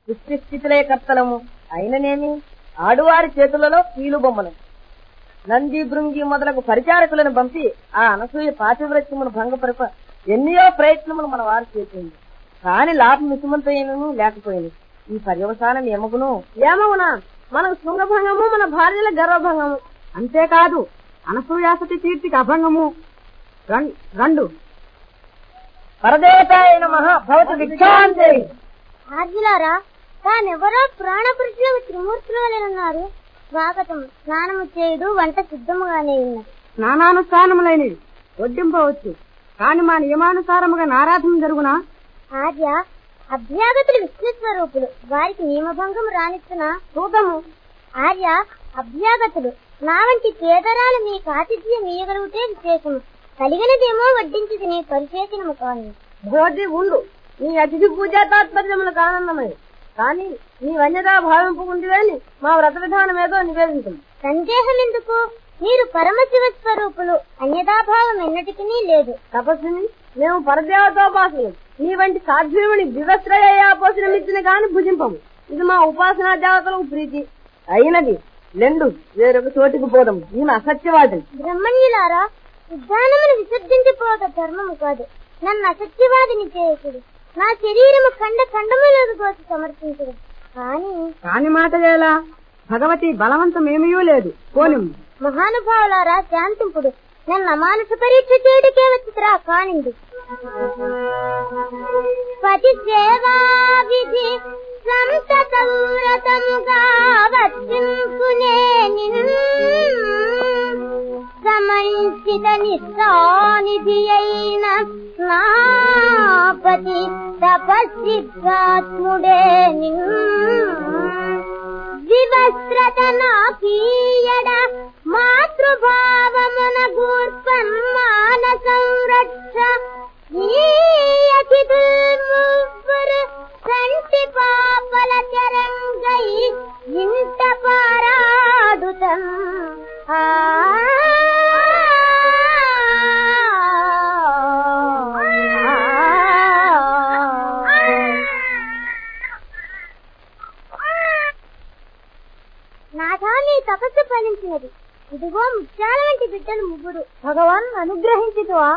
సృష్టి స్థితిలే కర్తలము అయిననేమి ఆడువారి చేతులలో కీలు బొమ్మలు నంది భృంగి మొదలగు పరిచారకులను పంపి ఆ అనసూయ పాతివ్రత్యమును భంగపరప ఎన్నో ప్రయత్నములు మన వారు చేసింది కాని లాభం మిసుమంతైనను లేకపోయింది ఈ పర్యవసానం ఏమగును ఏమవునా మనకు శృంగభంగము మన భార్యల గర్వభంగము అంతేకాదు అనసూయాసతి కీర్తికి అభంగము రన్- రెండు పరదేవతాయ నమః భవతి భిక్షాంతే ఆర్జులారా తానెవరో ప్రాణపురుషులకు త్రిమూర్తులు వలెనున్నారు స్వాగతం స్నానము చేయుడు వంట సిద్ధముగానే ఉన్నది స్నానానుష్ఠానములైనవి వడ్డింపవచ్చు కాని మా నియమానుసారముగా నారాధన జరుగునా ఆర్య అభ్యాగతులు విష్ణు స్వరూపులు వారికి నియమభంగం రానిస్తున్న రూపము ఆర్య అభ్యాగతులు నా వంటి పేదరాలు మీకు ఆతిథ్యం ఇయ్యగలిగితే విశేషము కలిగినదేమో వడ్డించి తినే పరిశేషణము కాను భోజి ఉండు నీ అతిథి పూజా తాత్పర్యములకు ఆనందమే కానీ నీ వన్యతా భావింపు ఉందివేని మా వ్రత విధానం ఏదో నివేదించము సందేహం ఎందుకు మీరు పరమశివ స్వరూపులు అన్యథాభావం ఎన్నటికీ లేదు తపస్సుని మేము పరదేవతోపాసనం నీ వంటి సాధ్వీయుని వివస్త్రయాపోసనమిచ్చిన కాని భుజింపము ఇది మా ఉపాసనా దేవతలకు ప్రీతి అయినది లెండు వేరొక చోటికి పోదాం ఈమె అసత్యవాదిని బ్రహ్మణ్యులారా ఉద్యానమును విసర్జించిపోత ధర్మము కాదు నన్ను అసత్యవాదిని చేయకుడు నా శరీరము ఖండ ఖండములకు కోసి సమర్పించదు కానీ కాని మాట ఎలా భగవతి బలవంతమేమీ లేదు పోనిం మహానుభావులారా శాంతింపుడు నన్ను అమానుష పరీక్ష చేయడికే వచ్చిరా కానింది పతి సేవా విధి సంతత వ్రతముగా వర్తింపునే సమంచిత నిస్సానిధి అయిన నాపతి తపస్సిద్ధాత్ముడే వివస్త్రత నాకీయడ మాతృభావమున గూర్పం మాన సంరక్ష ఈయకిదుర్మువ్వరు కంటి పాపల చరంగై ఇంట పారాడుతం ఆ నాథా నీ తపస్సు ఫలించినది ఇదిగో ముత్యాల వంటి బిడ్డలు ముగ్గురు భగవాన్ అనుగ్రహించుతువా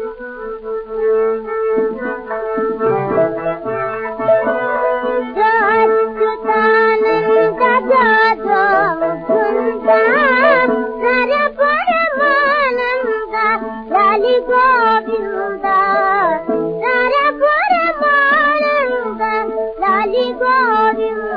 గోవింద లాలి గోవింద